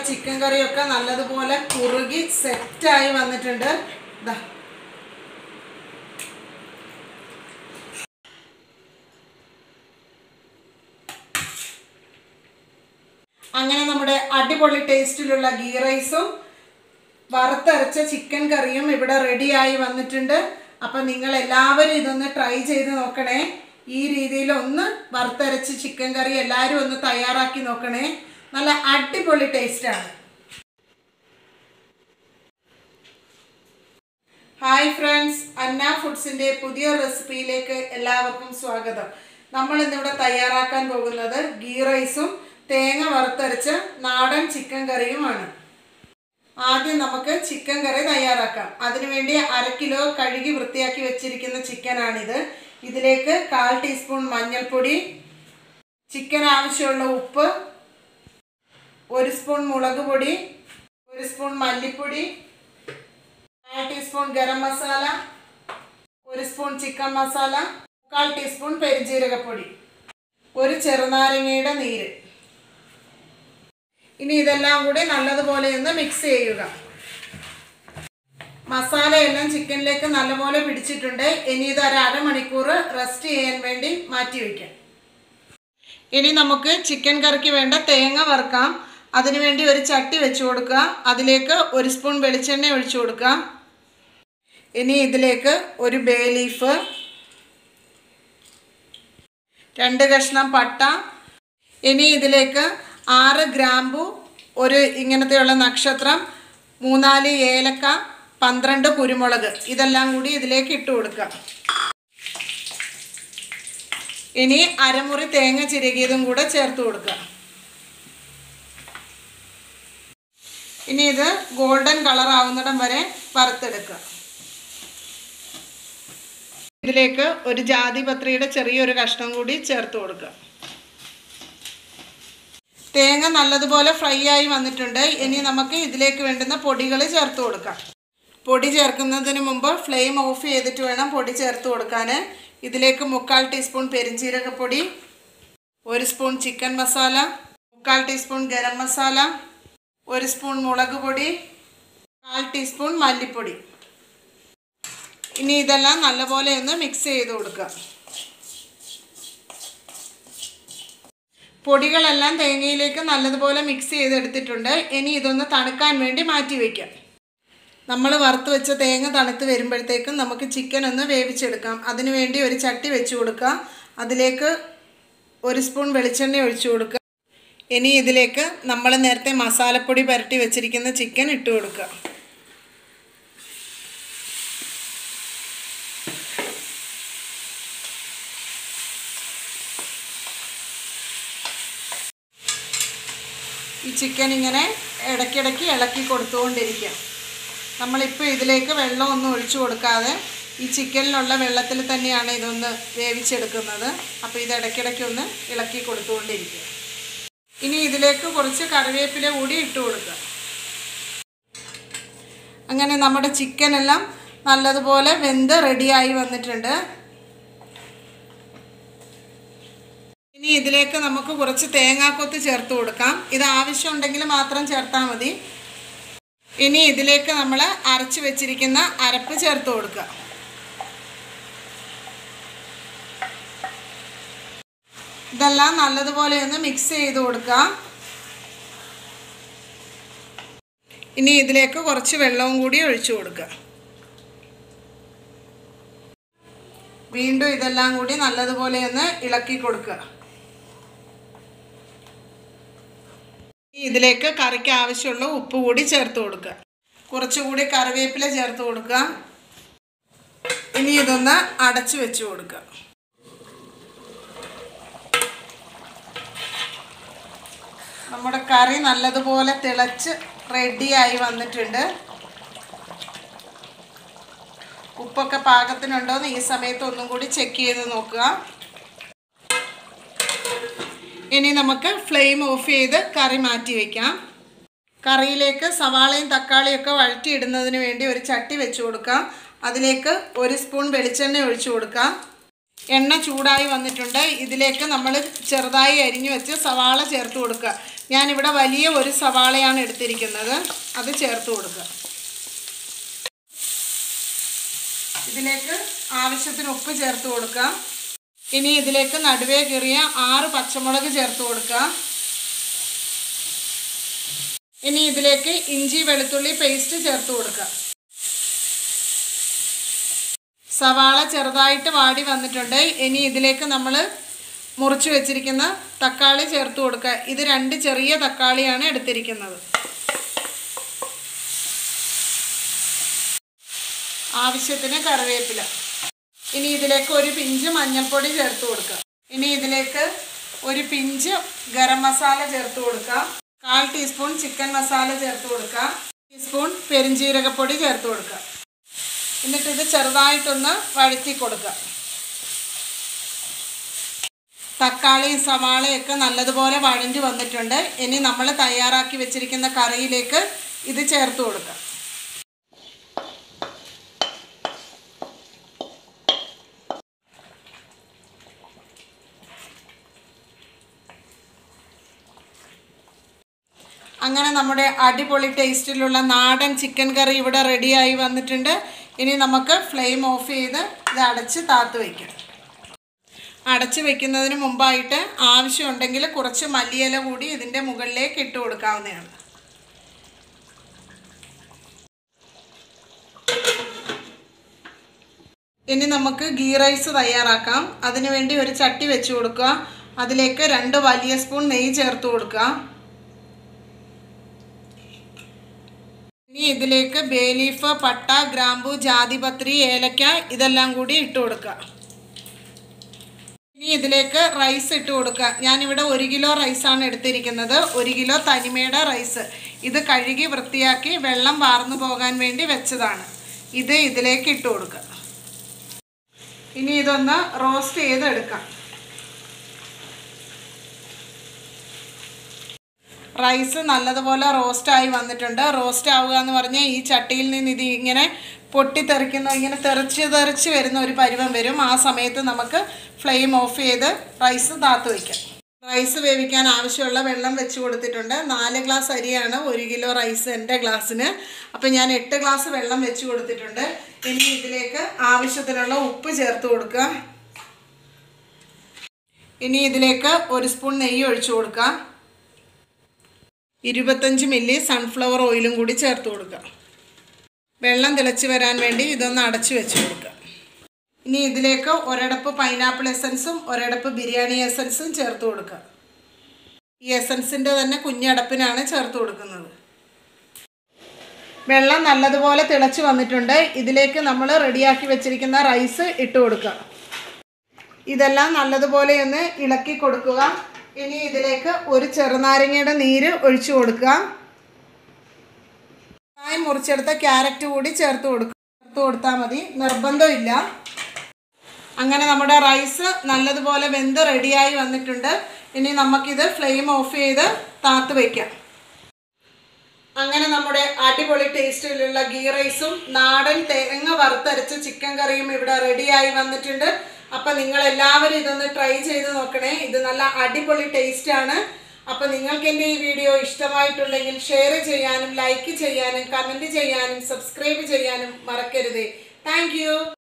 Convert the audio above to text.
chicken കറിയൊക്കെ നല്ലതുപോലെ കുറുകി സെറ്റായി വന്നിട്ടുണ്ട് ദാ അങ്ങനെ നമ്മുടെ അടിപൊളി ടേസ്റ്റിലുള്ള ഗീ റൈസും വറുത്തരച്ച ചിക്കൻ കറിയും ഇവിടെ റെഡിയായി വന്നിട്ടുണ്ട് അപ്പം നിങ്ങൾ എല്ലാവരും ഇതൊന്ന് ട്രൈ ചെയ്ത് നോക്കണേ ഈ രീതിയിൽ ഒന്ന് വറുത്തരച്ച് ചിക്കൻ കറി എല്ലാവരും ഒന്ന് തയ്യാറാക്കി നോക്കണേ നല്ല അടിപൊളി ടേസ്റ്റാണ് ഹായ് ഫ്രണ്ട്സ് അന്ന ഫുഡ്സിൻ്റെ പുതിയ റെസിപ്പിയിലേക്ക് എല്ലാവർക്കും സ്വാഗതം നമ്മൾ ഇന്നിവിടെ തയ്യാറാക്കാൻ പോകുന്നത് ഗീ റൈസും തേങ്ങ വറുത്തരച്ച നാടൻ ചിക്കൻ കറിയുമാണ് ആദ്യം നമുക്ക് ചിക്കൻ കറി തയ്യാറാക്കാം അതിനുവേണ്ടി അര കിലോ കഴുകി വൃത്തിയാക്കി വെച്ചിരിക്കുന്ന ചിക്കനാണിത് ഇതിലേക്ക് കാൽ ടീസ്പൂൺ മഞ്ഞൾപ്പൊടി ചിക്കൻ ആവശ്യമുള്ള ഉപ്പ് ഒരു സ്പൂൺ മുളക് പൊടി ഒരു സ്പൂൺ മല്ലിപ്പൊടി കാൽ ടീസ്പൂൺ ഗരം മസാല ഒരു സ്പൂൺ ചിക്കൻ മസാല മുക്കാൽ ടീസ്പൂൺ പെരുജീരകപ്പൊടി ഒരു ചെറുനാരങ്ങയുടെ നീര് ഇനി ഇതെല്ലാം കൂടി നല്ലതുപോലെ ഒന്ന് മിക്സ് ചെയ്യുക മസാലയെല്ലാം ചിക്കനിലേക്ക് നല്ലപോലെ പിടിച്ചിട്ടുണ്ട് ഇനി ഇത് ഒരു അരമണിക്കൂർ റെസ്റ്റ് ചെയ്യാൻ വേണ്ടി മാറ്റി വയ്ക്കാം ഇനി നമുക്ക് ചിക്കൻ കറിക്ക് വേണ്ട തേങ്ങ വറുക്കാം അതിനുവേണ്ടി ഒരു ചട്ടി വെച്ച് കൊടുക്കുക അതിലേക്ക് ഒരു സ്പൂൺ വെളിച്ചെണ്ണ ഒഴിച്ചു കൊടുക്കുക ഇനി ഇതിലേക്ക് ഒരു ബേ ലീഫ് രണ്ട് കഷ്ണം പട്ട ഇനി ഇതിലേക്ക് ആറ് ഗ്രാമ്പു ഒരു ഇങ്ങനത്തെയുള്ള നക്ഷത്രം മൂന്നാല് ഏലക്ക പന്ത്രണ്ട് കുരുമുളക് ഇതെല്ലാം കൂടി ഇതിലേക്ക് ഇട്ട് കൊടുക്കുക ഇനി അരമുറി തേങ്ങ ചിരകിയതും കൂടെ ചേർത്ത് കൊടുക്കുക ഇനി ഇത് ഗോൾഡൻ കളർ ആവുന്നിടം വരെ വറുത്തെടുക്കുക ഇതിലേക്ക് ഒരു ജാതിപത്രിയുടെ ചെറിയൊരു കഷ്ണം കൂടി ചേർത്ത് കൊടുക്കുക തേങ്ങ നല്ലതുപോലെ ഫ്രൈ ആയി വന്നിട്ടുണ്ട് ഇനി നമുക്ക് ഇതിലേക്ക് വേണ്ടുന്ന പൊടികൾ ചേർത്ത് കൊടുക്കാം പൊടി ചേർക്കുന്നതിന് മുമ്പ് ഫ്ലെയിം ഓഫ് ചെയ്തിട്ട് വേണം പൊടി ചേർത്ത് കൊടുക്കാൻ ഇതിലേക്ക് മുക്കാൽ ടീസ്പൂൺ പെരിഞ്ജീരകപ്പൊടി ഒരു സ്പൂൺ ചിക്കൻ മസാല മുക്കാൽ ടീസ്പൂൺ ഗരം മസാല ഒരു സ്പൂൺ മുളക് പൊടി കാൽ ടീസ്പൂൺ മല്ലിപ്പൊടി ഇനി ഇതെല്ലാം നല്ലപോലെ ഒന്ന് മിക്സ് ചെയ്ത് കൊടുക്കുക പൊടികളെല്ലാം തേങ്ങയിലേക്ക് നല്ലതുപോലെ മിക്സ് ചെയ്തെടുത്തിട്ടുണ്ട് ഇനി ഇതൊന്ന് തണുക്കാൻ വേണ്ടി മാറ്റി വയ്ക്കാം നമ്മൾ വറുത്ത് വെച്ച തേങ്ങ തണുത്ത് വരുമ്പോഴത്തേക്കും നമുക്ക് ചിക്കൻ ഒന്ന് വേവിച്ചെടുക്കാം അതിന് വേണ്ടി ഒരു ചട്ടി വെച്ച് കൊടുക്കുക അതിലേക്ക് ഒരു സ്പൂൺ വെളിച്ചെണ്ണ ഒഴിച്ചു കൊടുക്കുക ഇനി ഇതിലേക്ക് നമ്മൾ നേരത്തെ മസാലപ്പൊടി പുരട്ടി വെച്ചിരിക്കുന്ന ചിക്കൻ ഇട്ട് കൊടുക്കുക ഈ ചിക്കൻ ഇങ്ങനെ ഇടയ്ക്കിടയ്ക്ക് ഇളക്കി കൊടുത്തുകൊണ്ടിരിക്കുക നമ്മളിപ്പോൾ ഇതിലേക്ക് വെള്ളമൊന്നും ഒഴിച്ചു കൊടുക്കാതെ ഈ ചിക്കനിലുള്ള വെള്ളത്തിൽ തന്നെയാണ് ഇതൊന്ന് വേവിച്ചെടുക്കുന്നത് അപ്പോൾ ഇത് ഇടയ്ക്കിടയ്ക്ക് ഒന്ന് ഇളക്കി കൊടുത്തുകൊണ്ടിരിക്കുക ഇനി ഇതിലേക്ക് കുറച്ച് കറിവേപ്പില കൂടി ഇട്ട് കൊടുക്കുക അങ്ങനെ നമ്മുടെ ചിക്കനെല്ലാം നല്ലതുപോലെ വെന്ത് റെഡിയായി വന്നിട്ടുണ്ട് ഇനി ഇതിലേക്ക് നമുക്ക് കുറച്ച് തേങ്ങാക്കൊത്ത് ചേർത്ത് കൊടുക്കാം ഇത് ആവശ്യമുണ്ടെങ്കിൽ മാത്രം ചേർത്താൽ മതി ഇനി ഇതിലേക്ക് നമ്മൾ അരച്ച് വെച്ചിരിക്കുന്ന അരപ്പ് ചേർത്ത് കൊടുക്കുക ഇതെല്ലാം നല്ലതുപോലെ ഒന്ന് മിക്സ് ചെയ്ത് കൊടുക്കുക ഇനി ഇതിലേക്ക് കുറച്ച് വെള്ളവും കൂടി ഒഴിച്ചു കൊടുക്കുക വീണ്ടും ഇതെല്ലാം കൂടി നല്ലതുപോലെ ഒന്ന് ഇളക്കി കൊടുക്കുക ഇതിലേക്ക് കറിക്ക് ആവശ്യമുള്ള ഉപ്പ് കൂടി ചേർത്ത് കൊടുക്കുക കുറച്ചുകൂടി കറിവേപ്പില ചേർത്ത് കൊടുക്കുക ഇനി ഇതൊന്ന് അടച്ചു വെച്ച് കൊടുക്കുക നമ്മുടെ കറി നല്ലതുപോലെ തിളച്ച് റെഡിയായി വന്നിട്ടുണ്ട് ഉപ്പൊക്കെ പാകത്തിനുണ്ടോയെന്ന് ഈ സമയത്ത് ഒന്നും കൂടി ചെക്ക് ചെയ്ത് നോക്കുക ഇനി നമുക്ക് ഫ്ലെയിം ഓഫ് ചെയ്ത് കറി മാറ്റി വയ്ക്കാം കറിയിലേക്ക് സവാളയും തക്കാളിയും ഒക്കെ വഴറ്റിയിടുന്നതിന് വേണ്ടി ഒരു ചട്ടി വെച്ച് കൊടുക്കാം അതിലേക്ക് ഒരു സ്പൂൺ വെളിച്ചെണ്ണ ഒഴിച്ചു കൊടുക്കാം എണ്ണ ചൂടായി വന്നിട്ടുണ്ട് ഇതിലേക്ക് നമ്മൾ ചെറുതായി അരിഞ്ഞു വെച്ച് സവാള ചേർത്ത് കൊടുക്കുക ഞാനിവിടെ വലിയ ഒരു സവാളയാണ് എടുത്തിരിക്കുന്നത് അത് ചേർത്ത് കൊടുക്കുക ഇതിലേക്ക് ആവശ്യത്തിന് ഉപ്പ് ചേർത്ത് കൊടുക്കുക ഇനി ഇതിലേക്ക് നടുവേ കീറിയ ആറ് പച്ചമുളക് ചേർത്ത് കൊടുക്കുക ഇനി ഇതിലേക്ക് ഇഞ്ചി വെളുത്തുള്ളി പേസ്റ്റ് ചേർത്ത് കൊടുക്കുക സവാള ചെറുതായിട്ട് വാടി വന്നിട്ടുണ്ട് ഇനി ഇതിലേക്ക് നമ്മൾ മുറിച്ച് വെച്ചിരിക്കുന്ന തക്കാളി ചേർത്ത് കൊടുക്കുക ഇത് രണ്ട് ചെറിയ തക്കാളിയാണ് എടുത്തിരിക്കുന്നത് ആവശ്യത്തിന് കറിവേപ്പില ഇനി ഇതിലേക്ക് ഒരു പിഞ്ച് മഞ്ഞൾപ്പൊടി ചേർത്ത് കൊടുക്കുക ഇനി ഇതിലേക്ക് ഒരു പിഞ്ച് ഗരം മസാല ചേർത്ത് കൊടുക്കുക കാൽ ടീസ്പൂൺ ചിക്കൻ മസാല ചേർത്ത് കൊടുക്കുക ടീസ്പൂൺ പെരിഞ്ജീരകപ്പൊടി ചേർത്ത് കൊടുക്കുക എന്നിട്ട് ഇത് ചെറുതായിട്ടൊന്ന് വഴറ്റി കൊടുക്കുക തക്കാളിയും സവാളയൊക്കെ നല്ലതുപോലെ വഴഞ്ഞു വന്നിട്ടുണ്ട് ഇനി നമ്മൾ തയ്യാറാക്കി വെച്ചിരിക്കുന്ന കറിയിലേക്ക് ഇത് ചേർത്ത് കൊടുക്കുക അങ്ങനെ നമ്മുടെ അടിപൊളി ടേസ്റ്റിലുള്ള നാടൻ ചിക്കൻ കറി ഇവിടെ റെഡിയായി വന്നിട്ടുണ്ട് ഇനി നമുക്ക് ഫ്ലെയിം ഓഫ് ചെയ്ത് ഇത് അടച്ച് താത്ത് വയ്ക്കാം അടച്ച് വെക്കുന്നതിന് മുമ്പായിട്ട് ആവശ്യമുണ്ടെങ്കിൽ കുറച്ച് മല്ലിയില കൂടി ഇതിൻ്റെ മുകളിലേക്ക് ഇട്ട് കൊടുക്കാവുന്നതാണ് ഇനി നമുക്ക് ഗീ റൈസ് തയ്യാറാക്കാം അതിനുവേണ്ടി ഒരു ചട്ടി വെച്ച് കൊടുക്കുക അതിലേക്ക് രണ്ട് വലിയ സ്പൂൺ നെയ്യ് ചേർത്ത് കൊടുക്കുക ഇനി ഇതിലേക്ക് ബേ ലീഫ് പട്ട ഗ്രാമ്പു ജാതിപത്രി ഏലക്ക ഇതെല്ലാം കൂടി ഇട്ട് കൊടുക്കുക ഇനി ഇതിലേക്ക് റൈസ് ഇട്ട് കൊടുക്കുക ഞാനിവിടെ ഒരു കിലോ റൈസാണ് എടുത്തിരിക്കുന്നത് ഒരു കിലോ തനിമയുടെ റൈസ് ഇത് കഴുകി വൃത്തിയാക്കി വെള്ളം വാർന്നു പോകാൻ വേണ്ടി വെച്ചതാണ് ഇത് ഇതിലേക്ക് ഇട്ട് കൊടുക്കുക ഇനി ഇതൊന്ന് റോസ്റ്റ് ചെയ്തെടുക്കാം റൈസ് നല്ലതുപോലെ റോസ്റ്റായി വന്നിട്ടുണ്ട് റോസ്റ്റ് ആവുക എന്ന് പറഞ്ഞാൽ ഈ ചട്ടിയിൽ നിന്ന് ഇത് ഇങ്ങനെ പൊട്ടിത്തെറിക്കുന്ന ഇങ്ങനെ തെറിച്ച് തെറിച്ച് വരുന്ന ഒരു പരുവം വരും ആ സമയത്ത് നമുക്ക് ഫ്ലെയിം ഓഫ് ചെയ്ത് റൈസ് താത്ത് വയ്ക്കാം റൈസ് വേവിക്കാൻ ആവശ്യമുള്ള വെള്ളം വെച്ച് കൊടുത്തിട്ടുണ്ട് നാല് ഗ്ലാസ് അരിയാണ് ഒരു കിലോ റൈസ് എൻ്റെ ഗ്ലാസ്സിന് അപ്പം ഞാൻ എട്ട് ഗ്ലാസ് വെള്ളം വെച്ച് കൊടുത്തിട്ടുണ്ട് ഇനി ഇതിലേക്ക് ആവശ്യത്തിനുള്ള ഉപ്പ് ചേർത്ത് കൊടുക്കുക ഇനി ഇതിലേക്ക് ഒരു സ്പൂൺ നെയ്യ് ഒഴിച്ചു കൊടുക്കുക ഇരുപത്തഞ്ച് മില്ലി സൺഫ്ലവർ ഓയിലും കൂടി ചേർത്ത് കൊടുക്കുക വെള്ളം തിളച്ച് വരാൻ വേണ്ടി ഇതൊന്ന് അടച്ചു വെച്ച് കൊടുക്കുക ഇനി ഇതിലേക്ക് ഒരടപ്പ് പൈനാപ്പിൾ എസൻസും ഒരടപ്പ് ബിരിയാണി എസൻസും ചേർത്ത് കൊടുക്കുക ഈ എസൻസിൻ്റെ തന്നെ കുഞ്ഞടപ്പിനാണ് ചേർത്ത് കൊടുക്കുന്നത് വെള്ളം നല്ലതുപോലെ തിളച്ച് വന്നിട്ടുണ്ട് ഇതിലേക്ക് നമ്മൾ റെഡിയാക്കി വെച്ചിരിക്കുന്ന റൈസ് ഇട്ട് കൊടുക്കുക ഇതെല്ലാം നല്ലതുപോലെ ഒന്ന് ഇളക്കി കൊടുക്കുക ഇനി ഇതിലേക്ക് ഒരു ചെറുനാരങ്ങയുടെ നീര് ഒഴിച്ചു കൊടുക്കുക കായ് മുറിച്ചെടുത്ത ക്യാരറ്റ് കൂടി ചേർത്ത് കൊടുക്കുക ചേർത്ത് കൊടുത്താൽ മതി നിർബന്ധമില്ല അങ്ങനെ നമ്മുടെ റൈസ് നല്ലതുപോലെ വെന്ത് റെഡിയായി വന്നിട്ടുണ്ട് ഇനി നമുക്കിത് ഫ്ലെയിം ഓഫ് ചെയ്ത് താത്ത് വയ്ക്കാം അങ്ങനെ നമ്മുടെ അടിപൊളി ടേസ്റ്റിലുള്ള ഗീ റൈസും നാടൻ തേങ്ങ വറുത്തരച്ച ചിക്കൻ കറിയും ഇവിടെ റെഡിയായി വന്നിട്ടുണ്ട് അപ്പം നിങ്ങൾ എല്ലാവരും ഇതൊന്ന് ട്രൈ ചെയ്ത് നോക്കണേ ഇത് നല്ല അടിപൊളി ടേസ്റ്റാണ് അപ്പം നിങ്ങൾക്ക് എൻ്റെ ഈ വീഡിയോ ഇഷ്ടമായിട്ടുണ്ടെങ്കിൽ ഷെയർ ചെയ്യാനും ലൈക്ക് ചെയ്യാനും കമൻറ്റ് ചെയ്യാനും സബ്സ്ക്രൈബ് ചെയ്യാനും മറക്കരുതേ താങ്ക്